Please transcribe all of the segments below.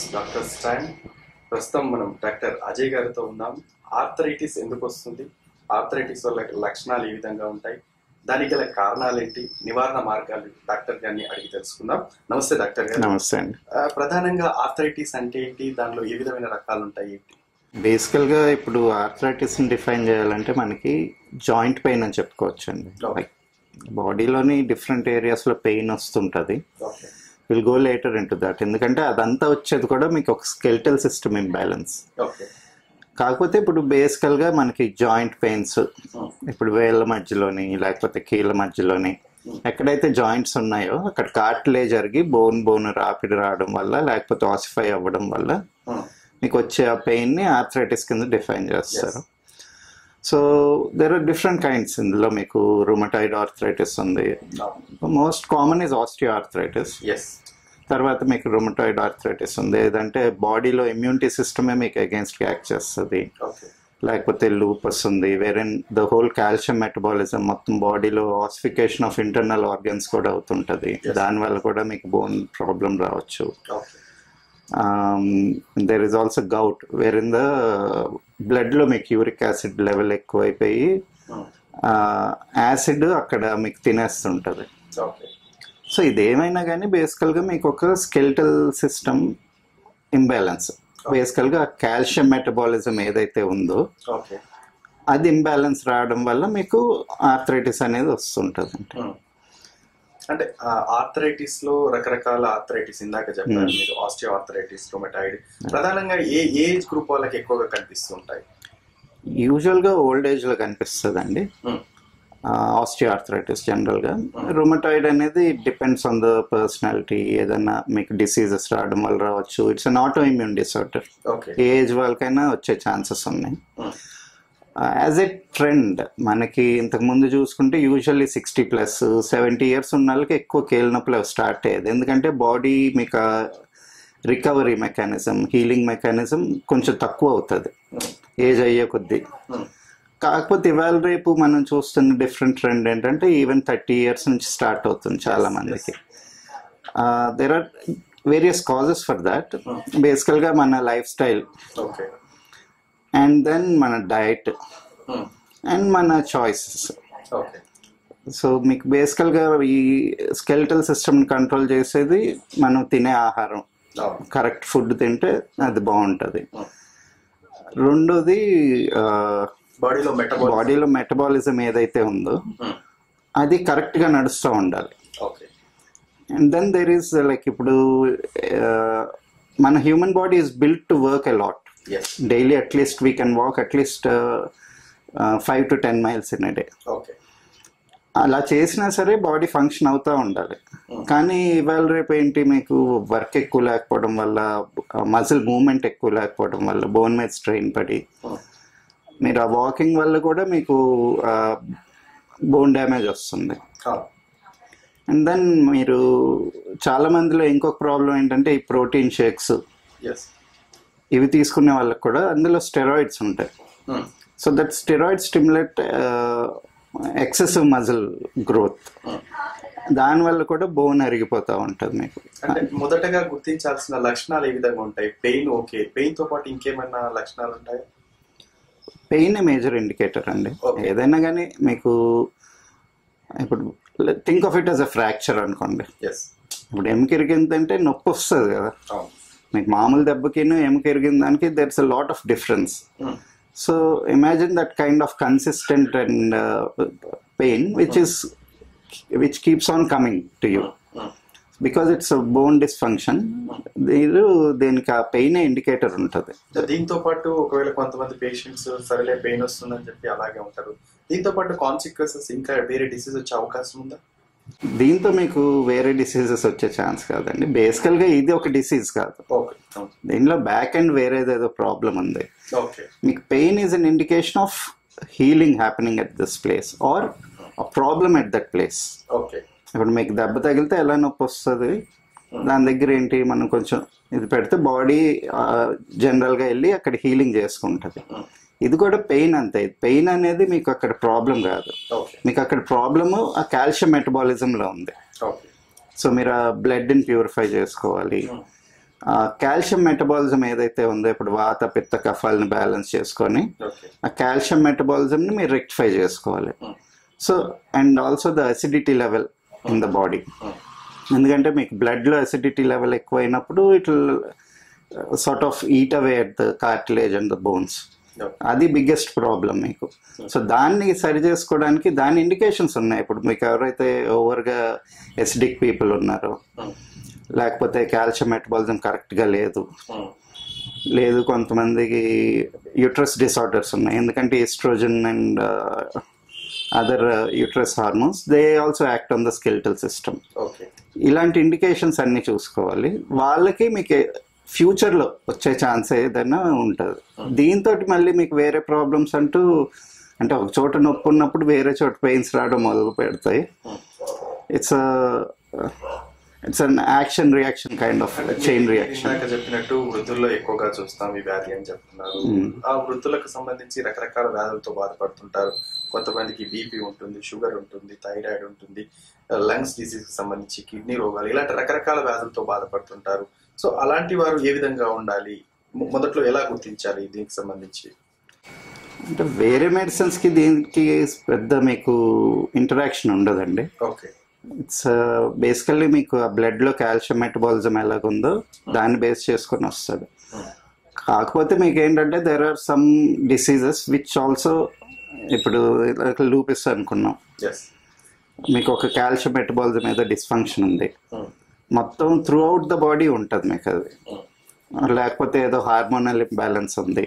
Doctor Stan ప్రస్తుతం మనం doctor Ajay గారితో ఉన్నాం ఆర్థరైటిస్ ఎందుకు వస్తుంది ఆర్థరైటిస్ వల్ల లక్షణాలు ఏ విధంగా ఉంటాయి దానికి గల కారణాలు ఏంటి నివారణ మార్గాలు డాక్టర్ గారిని అడిగి తెలుసుకుందాం నమస్తే డాక్టర్ గారు నమస్తే అండి ఆ, ప్రధానంగా ఆర్థరైటిస్ అంటే ఏంటి దానిలో ఏ విధమైన రకాలు ఉంటాయి ఏంటి బేసికల్గా ఇప్పుడు ఆర్థరైటిస్ని డిఫైన్ చేయాలంటే మనకి జాయింట్ పెయిన్ అని చెప్పుకోవచ్చు అండి Okay. లైక్ బాడీలోని డిఫరెంట్ ఏరియాస్లో పెయిన్ వస్తుంటుంది okay will go later into that ఎందుకంటే అదంతా వచ్చేది కూడా మీకు ఒక స్కెల్టల్ సిస్టమ్ ఇంబ్యాలెన్స్ ఓకే కాకపోతే ఇప్పుడు బేసికల్గా మనకి జాయింట్ పెయిన్స్ ఇప్పుడు వేళ్ళ మధ్యలోని లేకపోతే కీళ్ళ మధ్యలోని ఎక్కడైతే జాయింట్స్ ఉన్నాయో అక్కడ కార్టిలే జరిగి బోన్ బోన్ రాపిడి రావడం వల్ల లేకపోతే ఆసిఫై అవ్వడం వల్ల మీకు వచ్చే ఆ పెయిన్ని ఆర్థరైటిస్ కింద డిఫైన్ చేస్తారు so there are different kinds ఇందులో మీకు రుమటైడ్ ఆర్థరైటిస్ ఉంది most common is osteoarthritis ఎస్ తర్వాత మీకు రుమటాయిడ్ ఆర్థరైటిస్ ఉంది ఏదంటే బాడీలో ఇమ్యూనిటీ సిస్టమే మీకు అగేన్స్ట్ యాక్ట్ చేస్తుంది ఓకే లేకపోతే లూపస్ ఉంది wherein the whole calcium metabolism మొత్తం బాడీలో ఆసిఫికేషన్ ఆఫ్ ఇంటర్నల్ ఆర్గన్స్ కూడా అవుతుంటుంది దానివల్ల కూడా మీకు బోన్ ప్రాబ్లం రావచ్చు okay there is also gout where in the బ్లడ్లో మీకు యూరిక్ యాసిడ్ లెవెల్ ఎక్కువైపోయి యాసిడ్ అక్కడ మీకు తినేస్తుంటుంది ఓకే సో ఇదేమైనా కానీ బేసికల్గా మీకు ఒక స్కెల్టల్ సిస్టమ్ ఇంబ్యాలెన్స్ బేసికల్గా కాల్షియం మెటబాలిజం ఏదైతే ఉందో ఓకే అది ఇంబ్యాలెన్స్ రావడం వల్ల మీకు ఆర్థరైటిస్ అనేది వస్తుంటుంది Hmm. అంటే ఆర్థరైటిస్ లో రకరకాల ఆర్థరైటిస్ ఇందాక చెప్పారు మీరు ఆస్టియో ఆర్థరైటిస్ రొమటైడ్ ప్రధానంగా ఏ ఏజ్ గ్రూప్ వాళ్ళకి ఎక్కువగా కనిపిస్తుంటాయి యూజువల్గా ఓల్డ్ ఏజ్లో కనిపిస్తుంది అండి Hmm. ఆస్టియో ఆర్థరైటిస్ జనరల్గా రొమటాయిడ్ అనేది డిపెండ్స్ ఆన్ ద పర్సనాలిటీ ఏదైనా మీకు డిసీజెస్ రావడం వల్ల రావచ్చు it's an autoimmune disorder okay ఏ ఏజ్ వాళ్ళకైనా వచ్చే ఛాన్సెస్ ఉన్నాయి Hmm. యాజ్ ఎ ట్రెండ్ మనకి ఇంతకు ముందు చూసుకుంటే usually sixty plus seventy years ఉన్న వాళ్ళకి ఎక్కువ కీళ్ళ నొప్పులు స్టార్ట్ అయ్యేది ఎందుకంటే బాడీ మీకు రికవరీ మెకానిజం హీలింగ్ మెకానిజం కొంచెం తక్కువ అవుతుంది ఏజ్ అయ్యే కొద్దీ Hmm. కాకపోతే ఇవాళ రేపు మనం చూస్తున్న డిఫరెంట్ ట్రెండ్ ఏంటంటే ఈవెన్ థర్టీ ఇయర్స్ నుంచి స్టార్ట్ అవుతుంది చాలా మందికి there are various causes for that బేసికల్గా మన lifestyle okay and then మన డయట్ Hmm. అండ్ మన చాయిసెస్ ఓకే సో మీకు బేసికల్గా ఈ స్కెల్టల్ సిస్టమ్ని కంట్రోల్ చేసేది మనం తినే ఆహారం అవును. కరెక్ట్ ఫుడ్ తింటే అది బాగుంటుంది Hmm. రెండోది బాడీలో మెటబాల్ బాడీలో మెటబాలిజం ఏదైతే ఉందో అది కరెక్ట్గా నడుస్తూ ఉండాలి okay and then there is like ఇప్పుడు uh, మన human body is built to work a lot as daily at least we can walk at least five to ten miles in a day okay అలా చేసినా సరే బాడీ ఫంక్షన్ అవుతూ ఉండాలి కానీ ఇవాళ రేపు ఏంటి మీకు వర్క్ ఎక్కువ లేకపోవడం వల్ల మజిల్ మూమెంట్ ఎక్కువ లేకపోవడం వల్ల బోన్ మీద స్ట్రెయిన్ పడి మీరు ఆ వాకింగ్ వల్ల కూడా మీకు బోన్ డ్యామేజ్ వస్తుంది అండ్ దెన్ మీరు చాలా మందిలో ఇంకొక ప్రాబ్లం ఏంటంటే ఈ ప్రోటీన్ షేక్స్ ఎస్ ఇవి తీసుకునే వాళ్ళకి కూడా అందులో స్టెరాయిడ్స్ ఉంటాయి so that steroid stimulate excessive muscle growth దానివల్ల కూడా బోన్ అరిగిపోతూ ఉంటుంది మీకు అంటే మొదటగా గుర్తించాల్సిన లక్షణాలు ఏ విధంగా ఉంటాయి పెయిన్ ఓకే పెయిన్ తో పాటు ఇంకేమైనా లక్షణాలు ఉంటాయి పెయిన్ మేజర్ ఇండికేటర్ అండి Okay. ఏదైనా కానీ మీకు ఇప్పుడు think of it as a fracture అనుకోండి ఎస్ ఇప్పుడు ఎముక ఇరిగిందంటే నొప్పి వస్తుంది కదా అవును మీకు మామూలు దెబ్బకిను ఎముక ఇరిగిన దానికి there's a lot of difference Hmm. So imagine that kind of consistent and pain which is which keeps on coming to you Hmm. Because it's bone dysfunction మీరు దీనికి ఆ పెయిన్ ఇండికేటర్ ఉంటుంది సో దీంతో పాటు ఒకవేళ కొంతమంది పేషెంట్స్ సరేలే pain వస్తుందని చెప్పి అలాగే ఉంటారు దీంతో పాటు కాన్సిక్వెన్సెస్ ఇంకా వేరే డిసీజ్ వచ్చే అవకాశం ఉందా దీంతో మీకు వేరే డిసీజెస్ వచ్చే ఛాన్స్ కాదండి బేసికల్గా ఇది ఒక డిసీజ్ కాదు ఓకే దీనిలో బ్యాక్ అండ్ వేరేదేదో ప్రాబ్లం ఉంది ఓకే మీకు pain is an indication of healing happening at this place or problem at that place okay ఇప్పుడు మీకు దెబ్బ తగిలితే ఎలా నొప్పి వస్తుంది దాని దగ్గర ఏంటి మనం కొంచెం ఇది పెడితే బాడీ జనరల్గా వెళ్ళి అక్కడ హీలింగ్ చేసుకుంటుంది ఇది కూడా పెయిన్ అంతే పెయిన్ అనేది మీకు అక్కడ ప్రాబ్లం కాదు ఓకే మీకు అక్కడ ప్రాబ్లము ఆ కాల్షియం మెటబాలిజంలో ఉంది ఓకే సో మీరు ఆ బ్లడ్ని ప్యూరిఫై చేసుకోవాలి కాల్షియం మెటబాలిజం ఏదైతే ఉందో ఇప్పుడు వాత పిత్త కఫాలని బ్యాలెన్స్ చేసుకొని ఓకే ఆ కాల్షియం మెటబాలిజంని మీరు రెక్టిఫై చేసుకోవాలి Mm. So and also the acidity level in the body Mm. ఎందుకంటే మీకు బ్లడ్లో అసిడిటీ లెవెల్ ఎక్కువైనప్పుడు it sort of eat away at the cartilage and the bones okay అది బిగ్గెస్ట్ ప్రాబ్లం మీకు సో దాన్ని సరి చేసుకోవడానికి దాని ఇండికేషన్స్ ఉన్నాయి ఇప్పుడు మీకు ఎవరైతే ఓవర్గా ఎసిడిక్ పీపుల్ ఉన్నారో Mm. లేకపోతే కాల్షియం మెటబాలిజం కరెక్ట్గా లేదు Mm. లేదు కొంతమందికి యూట్రస్ డిసార్డర్స్ ఉన్నాయి ఎందుకంటే estrogen and other uterus hormones they also act on the skeletal system okay ఇలాంటి ఇండికేషన్స్ అన్ని చూసుకోవాలి వాళ్ళకి మీకు ఫ్యూచర్లో వచ్చే ఛాన్స్ ఏదైనా ఉంటుంది దీంతో మళ్ళీ మీకు వేరే ప్రాబ్లమ్స్ అంటూ అంటే ఒక చోట నొప్పి ఉన్నప్పుడు వేరే చోట పెయిన్స్ రావడం మొదలు పెడతాయి it's it's an action reaction kind of chain reaction ఇందాక చెప్పినట్టు వృద్ధుల్లో ఎక్కువగా చూస్తాం ఈ వ్యాధి అని చెప్తున్నారు ఆ వృద్ధులకు సంబంధించి రకరకాల వ్యాధులతో బాధపడుతుంటారు కొంతమందికి బీపీ ఉంటుంది షుగర్ ఉంటుంది థైరాయిడ్ ఉంటుంది లంగ్స్ డిసీజ్ కి సంబంధించి కిడ్నీ రోగాలు ఇలాంటి రకరకాల వ్యాధులతో బాధపడుతుంటారు సో అలాంటి వారు ఏ విధంగా ఉండాలి మొ- మొదట్లో ఎలా గుర్తించాలి దీనికి సంబంధించి అంటే వేరే మెడిసిన్స్కి దీనికి పెద్ద మీకు ఇంటరాక్షన్ ఉండదండి ఓకే ఇట్స్ బేసికల్లీ మీకు ఆ బ్లడ్లో కాల్షియం మెటబాలిజం ఎలాగుందో దాన్ని బేస్ చేసుకొని వస్తుంది కాకపోతే మీకు ఏంటంటే there are some diseases which also ఇప్పుడు లూపిస్ అనుకున్నాం ఎస్ మీకు ఒక కాల్షియం మెటబాలిజం ఏదో డిస్ఫంక్షన్ ఉంది మొత్తం త్రూ అవుట్ ద బాడీ ఉంటుంది మీకు అది లేకపోతే ఏదో హార్మోనల్ ఇంబ్యాలెన్స్ ఉంది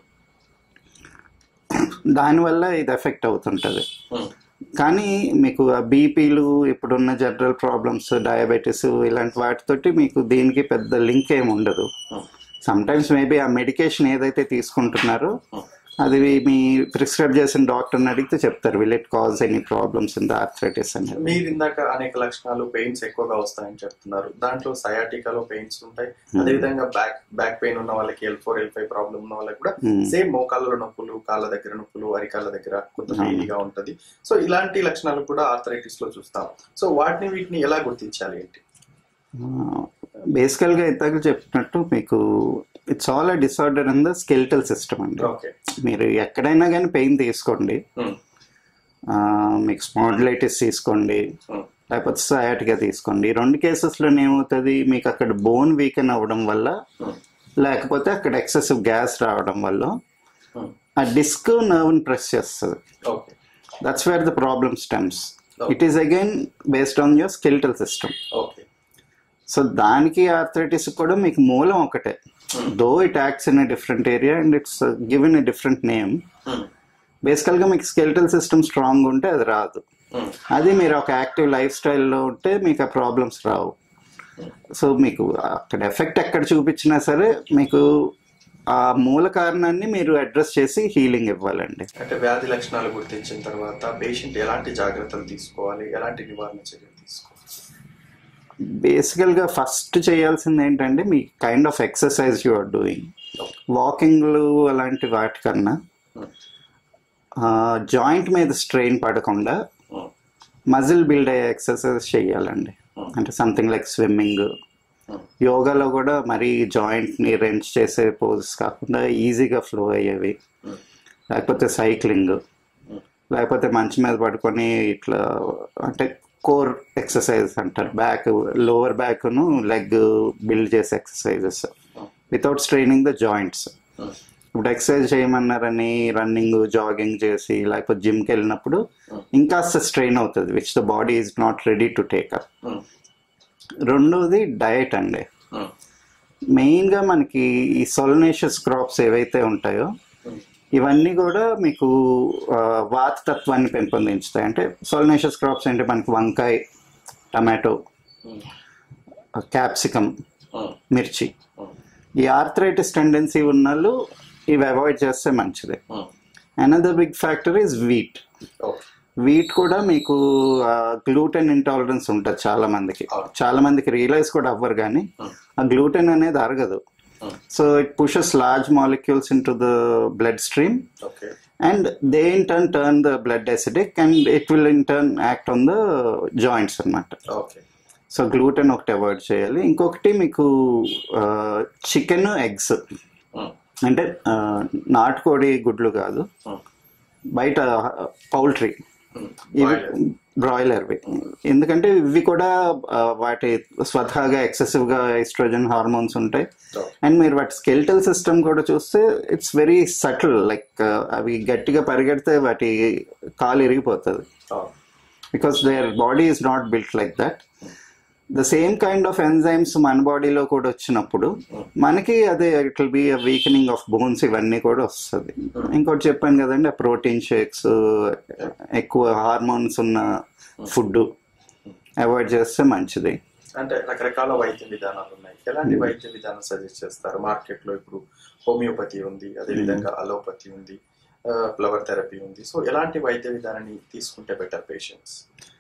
దానివల్ల ఇది ఎఫెక్ట్ అవుతుంటుంది కానీ మీకు ఆ బీపీలు ఇప్పుడున్న జనరల్ ప్రాబ్లమ్స్ డయాబెటీస్ ఇలాంటి వాటితోటి మీకు దీనికి పెద్ద లింక్ ఏమి ఉండదు సమ్ టైమ్స్ మేబీ ఆ మెడికేషన్ ఏదైతే తీసుకుంటున్నారో అది మీ ప్రిస్క్రైబ్ చేసిన డాక్టర్ని అడిగితే చెప్తారు will it cause any problems in the arthritis అనేది మీరు ఇందాక అనేక లక్షణాలు పెయిన్స్ ఎక్కువగా వస్తాయని చెప్తున్నారు దాంట్లో సయాటికాలో పెయిన్స్ ఉంటాయి అదే విధంగా బ్యాక్ బ్యాక్ పెయిన్ ఉన్న వాళ్ళకి L four L five problem ఉన్న వాళ్ళకి కూడా Hmm. సేమ్ మోకాళ్ళలో నొప్పులు కాళ్ళ దగ్గర నొప్పులు అరికాళ్ళ దగ్గర కొంత పెయిన్గా ఉంటది సో ఇలాంటి లక్షణాలు కూడా ఆర్థరైటిస్ లో చూస్తాం సో వాటిని వీటిని ఎలా గుర్తించాలి ఏంటి బేసికల్గా ఇంతకు చెప్పినట్టు మీకు it's all a disorder in the skeletal system అండి ఓకే మీరు ఎక్కడైనా కానీ పెయిన్ తీసుకోండి ఆ, మీకు స్పాండిలైటిస్ తీసుకోండి లేకపోతే సయాటిగా తీసుకోండి ఈ రెండు కేసెస్లో ఏమవుతుంది మీకు అక్కడ బోన్ వీకెన్ అవ్వడం వల్ల లేకపోతే అక్కడ ఎక్సెసివ్ గ్యాస్ రావడం వల్ల ఆ డిస్క్ నర్వ్ని ప్రెస్ చేస్తుంది okay that's where the problem stems it is again based on your skeletal system okay so దానికి ఆర్థరైటిస్ కూడా మీకు మూలం ఒకటే though it acts in a different area and it's given a different name బేసికల్గా మీకు skeletal system strong ఉంటే అది రాదు అది మీరు ఒక యాక్టివ్ లైఫ్ స్టైల్లో ఉంటే మీకు ఆ ప్రాబ్లమ్స్ రావు సో మీకు అక్కడ ఎఫెక్ట్ ఎక్కడ చూపించినా సరే మీకు ఆ మూల కారణాన్ని మీరు అడ్రస్ చేసి హీలింగ్ ఇవ్వాలండి అంటే వ్యాధి లక్షణాలు గుర్తించిన తర్వాత పేషెంట్ ఎలాంటి జాగ్రత్తలు తీసుకోవాలి ఎలాంటి నివారణ చర్యలు తీసుకోవాలి బేసికల్గా ఫస్ట్ చేయాల్సింది ఏంటంటే మీ kind of exercise you are doing వాకింగ్లు అలాంటి వాటికన్నా జాయింట్ మీద స్ట్రెయిన్ పడకుండా మజిల్ బిల్డ్ అయ్యే ఎక్సర్సైజ్ చేయాలండి అంటే సంథింగ్ లైక్ స్విమ్మింగ్ యోగాలో కూడా మరీ జాయింట్ని రెంచ్ చేసే పోజెస్ కాకుండా ఈజీగా ఫ్లో అయ్యేవి లేకపోతే సైక్లింగ్ లేకపోతే మంచి మీద పడుకొని ఇట్లా అంటే కోర్ ఎక్సర్సైజ్ అంటారు బ్యాక్ లోవర్ బ్యాక్ను లెగ్ బిల్డ్ చేసే exercises without straining the joints ఇప్పుడు ఎక్సర్సైజ్ చేయమన్నారని రన్నింగ్ జాగింగ్ చేసి లేకపోతే జిమ్కి వెళ్ళినప్పుడు ఇంకాస్త స్ట్రెయిన్ అవుతుంది which the body is not ready to take up రెండోది డయట్ అండి మెయిన్గా మనకి ఈ సొలనేషియస్ క్రాప్స్ ఏవైతే ఉంటాయో ఇవన్నీ కూడా మీకు ఆ, వాత తత్వాన్ని పెంపొందించుతాయి అంటే సొలనేషియస్ క్రాప్స్ అంటే మనకి వంకాయ టమాటో క్యాప్సికమ్ మిర్చి ఈ ఆర్థరైటిస్ టెండెన్సీ ఉన్న వాళ్ళు ఇవి అవాయిడ్ చేస్తే మంచిది another big factor is wheat okay wheat కూడా మీకు గ్లూటెన్ ఇంటాలరెన్స్ ఉంటుంది చాలా మందికి చాలా మందికి రియలైజ్ కూడా అవ్వరు కానీ ఆ గ్లూటెన్ అనేది అరగదు so it pushes large molecules into the blood stream okay and they in turn turn the blood acidic and it will in turn act on the joints అన్నమాట ఓకే సో గ్లూటెన్ ఒకటి avoid చేయాలి ఇంకొకటి మీకు chicken eggs ఉమ్, అంటే ఆ, నాటుకోడి గుడ్లు కాదు ఉమ్, బయట పౌల్ట్రీ ఉమ్. ఇవి Broiler. బ్రాయిలర్వి ఎందుకంటే ఇవి కూడా ఆ, వాటి స్వతహాగా ఎక్సెసివ్గా ఎస్ట్రోజన్ హార్మోన్స్ ఉంటాయి Oh, అండ్ మీరు వాటి స్కెల్టల్ సిస్టమ్ కూడా చూస్తే ఇట్స్ వెరీ సటిల్ లైక్ అవి గట్టిగా పరిగెడితే వాటి కాలు ఇరిగిపోతుంది oh, because their body is not built like that the same kind of enzymes మన బాడీలో కూడా వచ్చినప్పుడు మనకి అదే it will be weakening of bones ఇవన్నీ కూడా వస్తుంది ఇంకోటి చెప్పాను కదండి ప్రోటీన్ షేక్స్ ఎక్కువ హార్మోన్స్ ఉన్న ఫుడ్ అవాయిడ్ చేస్తే మంచిది అంటే రకరకాల వైద్య విధానాలు ఉన్నాయి ఎలాంటి వైద్య విధానం సజెస్ట్ చేస్తారు మార్కెట్ లో ఇప్పుడు హోమియోపతి ఉంది అదే విధంగా అలోపతి ఉంది ఫ్లవర్ థెరపీ ఉంది సో ఎలాంటి వైద్య విధానాన్ని తీసుకుంటే బెటర్ పేషెంట్స్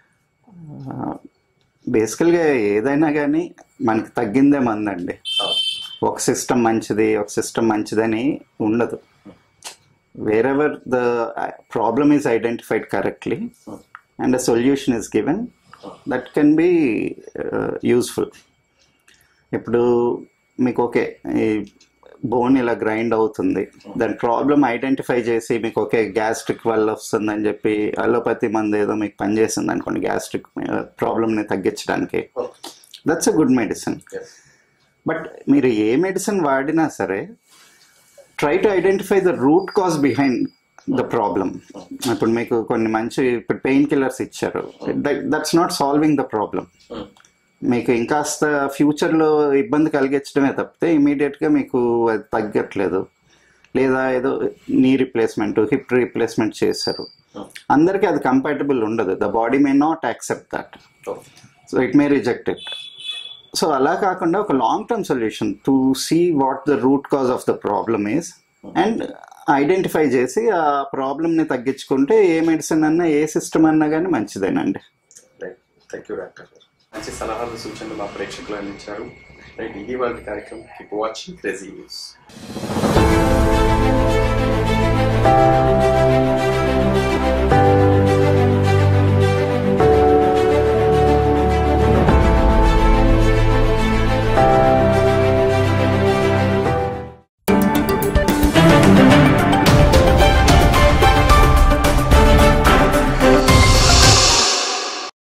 బేసికల్గా ఏదైనా కానీ మనకి తగ్గిందే మందండి ఒక సిస్టమ్ మంచిది ఒక సిస్టమ్ మంచిదని ఉండదు wherever the problem is identified correctly and a solution is given that can be useful ఇప్పుడు మీకు ఓకే ఈ బోన్ ఇలా గ్రైండ్ అవుతుంది దాని ప్రాబ్లమ్ ఐడెంటిఫై చేసి మీకు ఓకే గ్యాస్ట్రిక్ వల్ల వస్తుందని చెప్పి అలోపతి మందు ఏదో మీకు పనిచేస్తుంది అనుకోండి గ్యాస్ట్రిక్ ప్రాబ్లమ్ని తగ్గించడానికి that's a good medicine but మీరు ఏ మెడిసిన్ వాడినా సరే try to identify the root cause behind the problem ఇప్పుడు మీకు కొన్ని మంచి ఇప్పుడు పెయిన్ కిల్లర్స్ ఇచ్చారు that's not solving the problem మీకు ఇంకాస్త ఫ్యూచర్లో ఇబ్బంది కలిగించడమే తప్పితే ఇమీడియట్గా మీకు అది తగ్గట్లేదు లేదా ఏదో నీ రీప్లేస్మెంట్ హిప్ రీప్లేస్మెంట్ చేశారు అందరికీ అది కంపాటబుల్ ఉండదు the body may not accept that so it may reject it so అలా కాకుండా ఒక long term solution to see what the root cause of the problem is and identify చేసి ఆ ప్రాబ్లమ్ని తగ్గించుకుంటే ఏ మెడిసిన్ అన్నా ఏ సిస్టమ్ అన్నా కానీ మంచిదేనండి థ్యాంక్ యూ డాక్టర్ మంచి సలహాలు సూచనలు మా ప్రేక్షకులు అందించారు రైట్ ఇది వాళ్ళ కార్యక్రమం కీప్ వాచింగ్ క్రేజీ న్యూస్